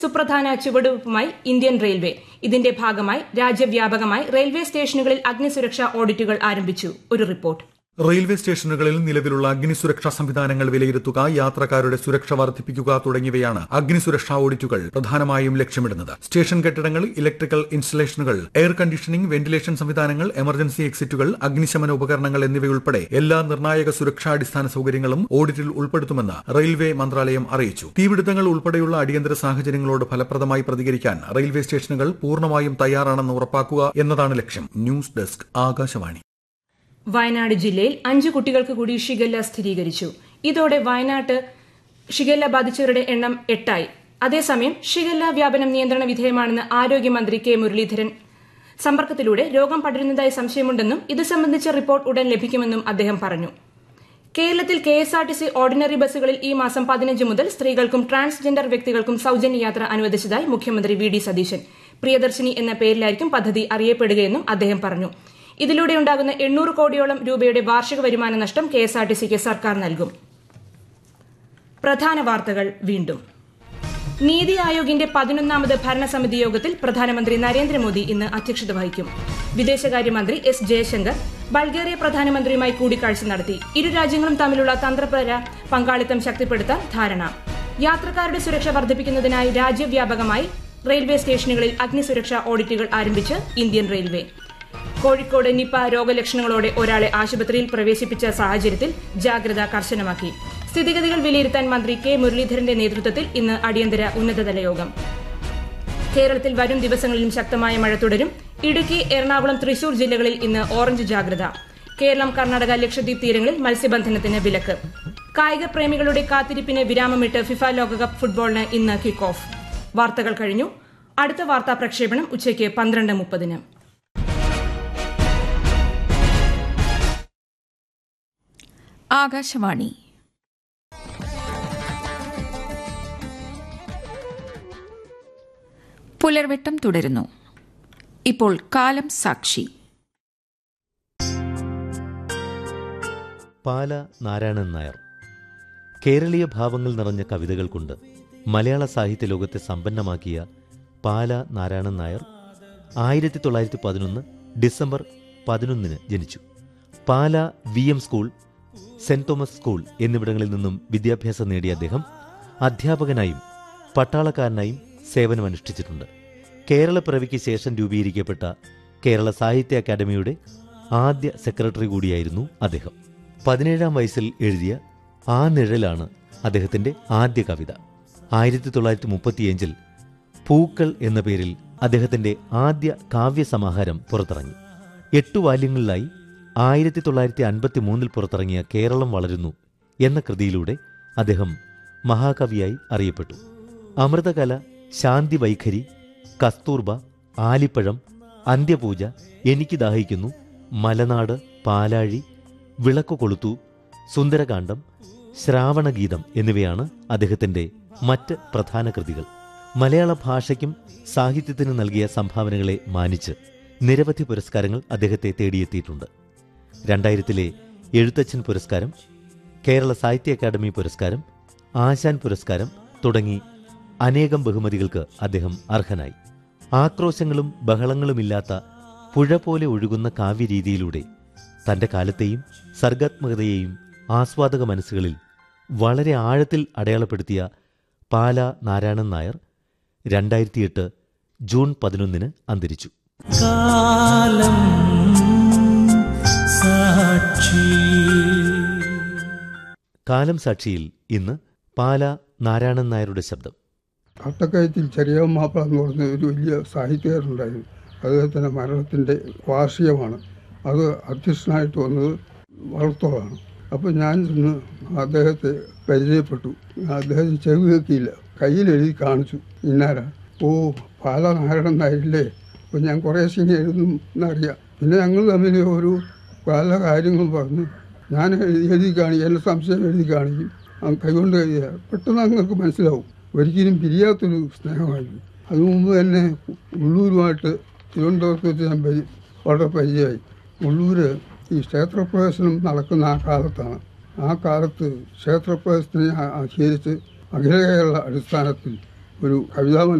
സുപ്രധാന ചുവടുവയ്പുമായി Indian railway ഇതിന്റെ ഭാഗമായി രാജ്യവ്യാപകമായി റെയിൽവേ സ്റ്റേഷനുകളിൽ അഗ്നിസുരക്ഷാ ഓഡിറ്റുകൾ ആരംഭിച്ചു ഒരു റിപ്പോർട്ട് റെയിൽവേ സ്റ്റേഷനുകളിൽ നിലവിലുള്ള അഗ്നിസുരക്ഷാ സംവിധാനങ്ങൾ വിലയിരുത്തുക യാത്രക്കാരുടെ സുരക്ഷ വർദ്ധിപ്പിക്കുക തുടങ്ങിയവയാണ് അഗ്നിസുരക്ഷാ ഓഡിറ്റുകൾ പ്രധാനമായും ലക്ഷ്യമിടുന്നത് സ്റ്റേഷൻ കെട്ടിടങ്ങൾ ഇലക്ട്രിക്കൽ ഇൻസ്റ്റലേഷനുകൾ എയർ കണ്ടീഷനിംഗ് വെന്റിലേഷൻ സംവിധാനങ്ങൾ എമർജൻസി എക്സിറ്റുകൾ അഗ്നിശമന ഉപകരണങ്ങൾ എന്നിവയുൾപ്പെടെ എല്ലാ നിർണായക സുരക്ഷാ അടിസ്ഥാന സൗകര്യങ്ങളും ഓഡിറ്റിൽ ഉൾപ്പെടുത്തുമെന്ന് റെയിൽവേ മന്ത്രാലയം അറിയിച്ചു തീപിടുത്തങ്ങൾ ഉൾപ്പെടെയുള്ള അടിയന്തര സാഹചര്യങ്ങളോട് ഫലപ്രദമായി പ്രതികരിക്കാൻ റെയിൽവേ സ്റ്റേഷനുകൾ പൂർണ്ണമായും തയ്യാറാണെന്ന് ഉറപ്പാക്കുക എന്നതാണ് ലക്ഷ്യം ന്യൂസ് ഡെസ്ക് ആകാശവാണി വയനാട് ജില്ലയിൽ അഞ്ച് കുട്ടികൾക്ക് കൂടി ഷിഗല്ല സ്ഥിരീകരിച്ചു ഇതോടെ വയനാട്ട് ഷിഗല്ല ബാധിച്ചവരുടെ എണ്ണം എട്ടായി അതേസമയം ഷിഗല്ല വ്യാപനം നിയന്ത്രണ വിധേയമാണെന്ന് ആരോഗ്യമന്ത്രി കെ മുരളീധരൻ സമ്പർക്കത്തിലൂടെ രോഗം പടരുന്നതായി സംശയമുണ്ടെന്നും ഇത് സംബന്ധിച്ച റിപ്പോർട്ട് ഉടൻ ലഭിക്കുമെന്നും അദ്ദേഹം പറഞ്ഞു കേരളത്തിൽ K S R T C ordinary ബസ്സുകളിൽ ഈ മാസം പതിനഞ്ച് മുതൽ സ്ത്രീകൾക്കും ട്രാൻസ്ജെൻഡർ വ്യക്തികൾക്കും സൌജന്യ യാത്ര അനുവദിച്ചതായി മുഖ്യമന്ത്രി വി ഡി സതീശൻ പ്രിയദർശിനി എന്ന പേരിലായിരിക്കും പദ്ധതി അറിയപ്പെടുകയെന്നും അദ്ദേഹം പറഞ്ഞു ഇതിലൂടെ ഉണ്ടാകുന്ന എണ്ണൂറ് കോടിയോളം രൂപയുടെ വാർഷിക വരുമാന നഷ്ടം കെ എസ് ആർ ടി സിക്ക് സർക്കാർ നൽകും പ്രധാന വാർത്തകൾ വീണ്ടും നീതി ആയോഗിന്റെ പതിനൊന്നാമത് ഭരണസമിതി യോഗത്തിൽ പ്രധാനമന്ത്രി നരേന്ദ്രമോദി ഇന്ന് അധ്യക്ഷത വഹിക്കും വിദേശകാര്യമന്ത്രി എസ് ജയശങ്കർ ബൾഗേറിയ പ്രധാനമന്ത്രിയുമായി കൂടിക്കാഴ്ച നടത്തി ഇരു രാജ്യങ്ങളും തമ്മിലുള്ള തന്ത്രപര പങ്കാളിത്തം ശക്തിപ്പെടുത്താൻ ധാരണ യാത്രക്കാരുടെ സുരക്ഷ വർദ്ധിപ്പിക്കുന്നതിനായി രാജ്യവ്യാപകമായി റെയിൽവേ സ്റ്റേഷനുകളിൽ അഗ്നിസുരക്ഷാ ഓഡിറ്റുകൾ ആരംഭിച്ച് ഇന്ത്യൻ റെയിൽവേ കോഴിക്കോട് നിപ രോഗലക്ഷണങ്ങളോടെ ഒരാളെ ആശുപത്രിയിൽ പ്രവേശിപ്പിച്ച സാഹചര്യത്തിൽ ജാഗ്രത കർശനമാക്കി സ്ഥിതിഗതികൾ വിലയിരുത്താൻ മന്ത്രി കെ മുരളീധരന്റെ നേതൃത്വത്തിൽ ഇന്ന് അടിയന്തര ഉന്നതതല യോഗം കേരളത്തിൽ വരും ദിവസങ്ങളിലും ശക്തമായ മഴ തുടരും ഇടുക്കി എറണാകുളം തൃശൂർ ജില്ലകളിൽ ഇന്ന് ഓറഞ്ച് ജാഗ്രത കേരളം കർണാടക ലക്ഷദ്വീപ് തീരങ്ങളിൽ മത്സ്യബന്ധനത്തിന് വിലക്ക് കായിക പ്രേമികളുടെ കാത്തിരിപ്പിന് വിരാമമിട്ട് ഫിഫ ലോകകപ്പ് ഫുട്ബോളിന് ഇന്ന് കിക്ക് ഓഫ് വാർത്തകൾ കഴിഞ്ഞു അടുത്ത വാർത്താ പ്രക്ഷേപണം ഉച്ചയ്ക്ക് പന്ത്രണ്ട് മുപ്പതിന് ആകാശവാണി പുലർവെട്ടം തുടരുന്നു ഇപ്പോൾ കാലം സാക്ഷി പാല നാരായണൻ നായർ കേരളീയ ഭാവങ്ങൾ നിറഞ്ഞ കവിതകൾ കൊണ്ട് മലയാള സാഹിത്യ ലോകത്തെ സമ്പന്നമാക്കിയ പാല നാരായണൻ നായർ ആയിരത്തി തൊള്ളായിരത്തി പതിനൊന്ന് ഡിസംബർ പതിനൊന്നിന് ജനിച്ചു Pala V M school Saint Thomas school എന്നിവിടങ്ങളിൽ നിന്നും വിദ്യാഭ്യാസം നേടിയ അദ്ദേഹം അധ്യാപകനായും പട്ടാളക്കാരനായും സേവനമനുഷ്ഠിച്ചിട്ടുണ്ട് കേരളപ്പിറവിക്ക് ശേഷം രൂപീകരിക്കപ്പെട്ട കേരള സാഹിത്യ അക്കാദമിയുടെ ആദ്യ സെക്രട്ടറി കൂടിയായിരുന്നു അദ്ദേഹം പതിനേഴാം വയസ്സിൽ എഴുതിയ ആ നിഴലാണ് അദ്ദേഹത്തിന്റെ ആദ്യ കവിത ആയിരത്തി തൊള്ളായിരത്തി മുപ്പത്തിയഞ്ചിൽ പൂക്കൾ എന്ന പേരിൽ അദ്ദേഹത്തിന്റെ ആദ്യ കാവ്യസമാഹാരം പുറത്തിറങ്ങി എട്ടു വാല്യങ്ങളിലായി ആയിരത്തി തൊള്ളായിരത്തി അൻപത്തി മൂന്നിൽ പുറത്തിറങ്ങിയ കേരളം വളരുന്നു എന്ന കൃതിയിലൂടെ അദ്ദേഹം മഹാകവിയായി അറിയപ്പെട്ടു അമൃതകല ശാന്തി വൈഖരി കസ്തൂർബ ആലിപ്പഴം അന്ത്യപൂജ എനിക്ക് ദാഹിക്കുന്നു മലനാട് പാലാഴി വിളക്കു കൊളുത്തു സുന്ദരകാന്ഡം ശ്രാവണഗീതം എന്നിവയാണ് അദ്ദേഹത്തിന്റെ മറ്റ് പ്രധാന കൃതികൾ മലയാള ഭാഷയ്ക്കും സാഹിത്യത്തിനും നൽകിയ സംഭാവനകളെ മാനിച്ച് നിരവധി പുരസ്കാരങ്ങൾ അദ്ദേഹത്തെ തേടിയെത്തിയിട്ടുണ്ട് രണ്ടായിരത്തിലെ എഴുത്തച്ഛൻ പുരസ്കാരം കേരള സാഹിത്യ അക്കാദമി പുരസ്കാരം ആശാൻ പുരസ്കാരം തുടങ്ങി അനേകം ബഹുമതികൾക്ക് അദ്ദേഹം അർഹനായി ആക്രോശങ്ങളും ബഹളങ്ങളുമില്ലാത്ത പുഴ പോലെ ഒഴുകുന്ന കാവ്യരീതിയിലൂടെ തന്റെ കാലത്തെയും സർഗാത്മകതയെയും ആസ്വാദക മനസ്സുകളിൽ വളരെ ആഴത്തിൽ അടയാളപ്പെടുത്തിയ പാല നാരായണൻ നായർ രണ്ടായിരത്തിയെട്ട് ജൂൺ പതിനൊന്നിന് അന്തരിച്ചു കാലം സാക്ഷി കാലം സാക്ഷിയിൽ ഇന്ന് പാല നാരായണൻ നായരുടെ ശബ്ദം അട്ടക്കയത്തിൽ ചെറിയ മാപ്പിള എന്ന് പറഞ്ഞ ഒരു വലിയ സാഹിത്യകാരുണ്ടായിരുന്നു അദ്ദേഹത്തിൻ്റെ മരണത്തിൻ്റെ വാർഷികമാണ് അത് അധ്യക്ഷനായിട്ട് വന്നത് വളർത്തോളാണ് അപ്പോൾ ഞാൻ ചെന്ന് അദ്ദേഹത്തെ പരിചയപ്പെട്ടു അദ്ദേഹം ചെവി വെക്കിയില്ല കയ്യിൽ എഴുതി കാണിച്ചു ഇന്നാരാ ഓ പാല നാരായണൻ നായരില്ലേ അപ്പോൾ ഞാൻ കുറേ സിംഗ് എഴുതും എന്നറിയാം പിന്നെ ഞങ്ങൾ തമ്മിൽ ഒരു പല കാര്യങ്ങളും പറഞ്ഞു ഞാൻ എഴുതി എഴുതി കാണിക്കും എൻ്റെ സംശയം എഴുതി കാണിക്കും ആ കൈകൊണ്ട് എഴുതിയ പെട്ടെന്ന് അങ്ങക്ക് മനസ്സിലാവും ഒരിക്കലും പിരിയാത്തൊരു സ്നേഹമായിരുന്നു അത് മുമ്പ് തന്നെ ഉള്ളൂരുമായിട്ട് തിരുവനന്തപുരത്ത് വെച്ച് ഞാൻ പരി വളരെ പരിചയമായി ഉള്ളൂര് ഈ ക്ഷേത്രപ്രവേശനം നടക്കുന്ന ആ കാലത്താണ് ആ കാലത്ത് ക്ഷേത്രപ്രവേശനത്തിനെ ആ- ആചരിച്ച് അഖില കേരള അടിസ്ഥാനത്തിൽ ഒരു കവിതാ